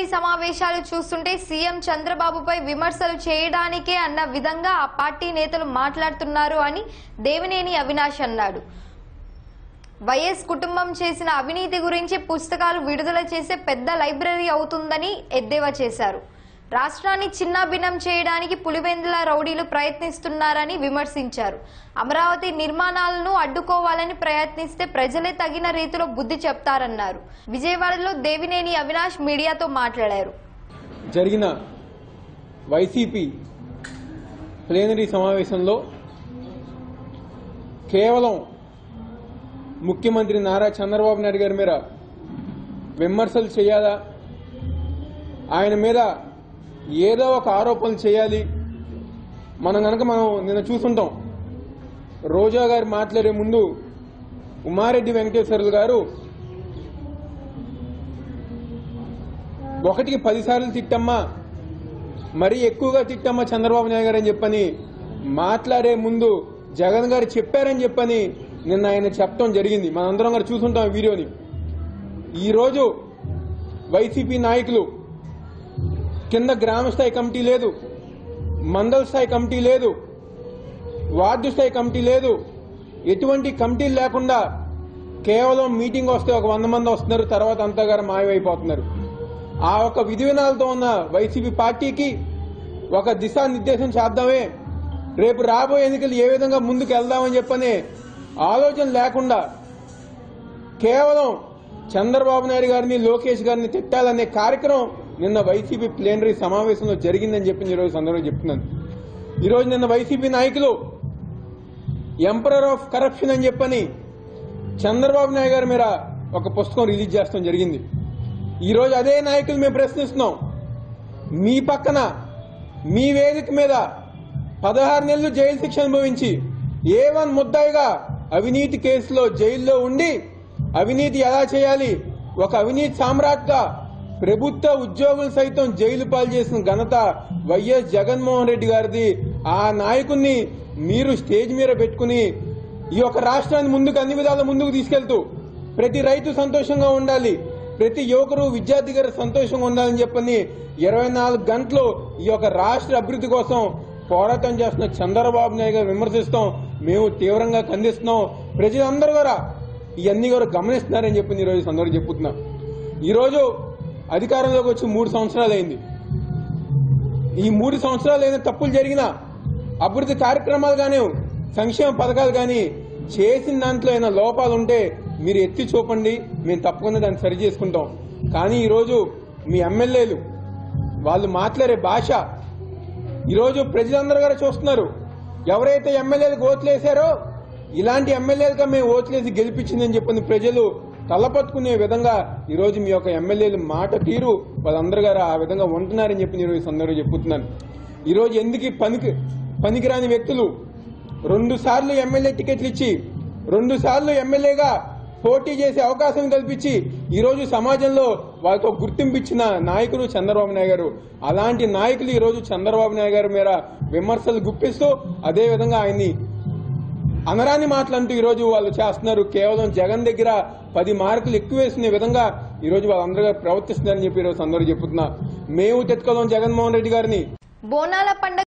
సమావేశాలు చూస్తుంటే సీఎం చంద్రబాబుపై విమర్శలు చేయడానికే అన్న విధంగా ఆ పార్టీ నేతలు మాట్లాడుతున్నారు అని దేవినేని అవినాష్ అన్నాడు వైఎస్ కుటుంబం చేసిన అవినీతి గురించి పుస్తకాలు విడుదల చేసే పెద్ద లైబ్రరీ అవుతుందని ఎద్దేవా చేశారు రాష్ట్రాన్ని చిన్నాభిన్నం చేయడానికి పులివెందుల రౌడీలు ప్రయత్నిస్తున్నారని విమర్శించారు అమరావతి నిర్మాణాలను అడ్డుకోవాలని ప్రయత్నిస్తే ప్రజలే తగిన రీతిలో బుద్ధి చెప్తారన్నారు విజయవాడలో దేవినేని అవినాష్ మీడియాతో మాట్లాడారు జరిగిన వైసీపీ ప్లేనరీ సమావేశంలో కేవలం ముఖ్యమంత్రి నారా చంద్రబాబు నాయుడు గారి మీద విమర్శలు చేయాలా ఆయన మీద ఏదో ఒక ఆరోపణలు చేయాలి మనం కనుక మనం నిన్న చూసుంటాం రోజా గారు మాట్లాడే ముందు ఉమారెడ్డి వెంకటేశ్వర్లు గారు ఒకటికి పదిసార్లు తిట్టమ్మా మరీ ఎక్కువగా తిట్టమ్మా చంద్రబాబు నాయుడు గారు అని చెప్పని మాట్లాడే ముందు జగన్ గారు చెప్పారని చెప్పని నిన్న ఆయన చెప్పడం జరిగింది మనందరం గారు చూసుంటాం ఈ వీడియోని ఈరోజు వైసీపీ నాయకులు కింద గ్రామ స్థాయి కమిటీ లేదు మండల స్థాయి కమిటీ లేదు వార్డు స్థాయి కమిటీ లేదు ఎటువంటి కమిటీలు లేకుండా కేవలం మీటింగ్ వస్తే ఒక వంద మంది వస్తున్నారు తర్వాత అంతా గారు మాయమైపోతున్నారు ఆ ఒక విధి విధానాలతో ఉన్న వైసీపీ పార్టీకి ఒక దిశానిర్దేశం చేద్దామే రేపు రాబోయే ఎన్నికలు ఏ విధంగా ముందుకు వెళ్దామని చెప్పని ఆలోచన లేకుండా కేవలం చంద్రబాబు నాయుడు గారిని లోకేష్ గారిని తిట్టాలనే కార్యక్రమం నిన్న వైసీపీ ప్లేనరీ సమావేశంలో జరిగిందని చెప్పి ఈరోజు సందర్భంగా చెప్తున్నాను ఈరోజు నిన్న వైసీపీ నాయకులు ఎంపరర్ ఆఫ్ కరప్షన్ అని చెప్పని చంద్రబాబు నాయుడు గారి మీద ఒక పుస్తకం రిలీజ్ చేస్తాం జరిగింది ఈ రోజు అదే నాయకులు మేము ప్రశ్నిస్తున్నాం మీ పక్కన మీ వేదిక మీద పదహారు నెలలు జైలు శిక్ష అనుభవించి ఏ వన్ ముద్దాయిగా అవినీతి కేసులో జైల్లో ఉండి అవినీతి ఎలా చేయాలి ఒక అవినీతి సామ్రాట్గా ప్రభుత్వ ఉద్యోగులు సైతం జైలు పాలు చేసిన ఘనత వైఎస్ జగన్మోహన్ రెడ్డి గారిది ఆ నాయకుణ్ణి మీరు స్టేజ్ మీద పెట్టుకుని ఈ యొక్క రాష్ట్రాన్ని ముందుకు అన్ని విధాల ముందుకు తీసుకెళ్తూ ప్రతి రైతు సంతోషంగా ఉండాలి ప్రతి యువకుడు విద్యార్థి గారు సంతోషంగా ఉండాలని చెప్పని ఇరవై నాలుగు గంటలు ఈ యొక్క రాష్ట్ర అభివృద్ధి కోసం పోరాటం చేస్తున్న చంద్రబాబు నాయుడు గారు విమర్శిస్తాం మేము తీవ్రంగా ఖండిస్తున్నాం ప్రజలందరూ కూడా ఇవన్నీ కూడా గమనిస్తున్నారని చెప్పి ఈరోజు సందర్భంగా చెప్పుతున్నాం ఈరోజు అధికారంలోకి వచ్చి మూడు సంవత్సరాలు అయింది ఈ మూడు సంవత్సరాలు అయినా తప్పులు జరిగినా అభివృద్ధి కార్యక్రమాలు కానీ సంక్షేమ పథకాలు కానీ చేసిన దాంట్లో అయినా లోపాలు ఉంటే మీరు ఎత్తి చూపండి మేము తప్పకుండా దాన్ని సరి చేసుకుంటాం కానీ ఈరోజు మీ ఎమ్మెల్యేలు వాళ్ళు మాట్లాడే భాష ఈరోజు ప్రజలందరూ కూడా చూస్తున్నారు ఎవరైతే ఎమ్మెల్యేలకు ఓట్లేశారో ఇలాంటి ఎమ్మెల్యేలుగా మేము ఓట్లేసి గెలిపించిందని చెప్పిన ప్రజలు తలపట్టుకునే విధంగా ఈరోజు మీ యొక్క ఎమ్మెల్యేలు మాట తీరు వాళ్ళందరూ గారు ఆ విధంగా ఉంటున్నారని చెప్పి నేను ఈ సందర్భంగా చెప్పుతున్నాను ఈరోజు ఎందుకు ఈ పనికి పనికిరాని వ్యక్తులు రెండు సార్లు ఎమ్మెల్యే టికెట్లు ఇచ్చి రెండు సార్లు ఎమ్మెల్యేగా పోటీ చేసే అవకాశం కల్పించి ఈ రోజు సమాజంలో వాళ్ళతో గుర్తింపు ఇచ్చిన నాయకుడు చంద్రబాబు నాయుడు గారు అలాంటి నాయకులు ఈ రోజు చంద్రబాబు నాయుడు గారి మీద విమర్శలు గుప్పిస్తూ అదే విధంగా ఆయన్ని అనరాని మాటలంటూ ఈ రోజు వాళ్ళు చేస్తున్నారు కేవలం జగన్ దగ్గర పది మార్కులు ఎక్కువ వేసుకునే విధంగా ఈ రోజు వాళ్ళందరూ ప్రవర్తిస్తున్నారని చెప్పి ఈ రోజు అందరూ చెప్తున్నా మేము తెచ్చుకోదాం జగన్మోహన్ రెడ్డి గారిని బోనాల పండుగ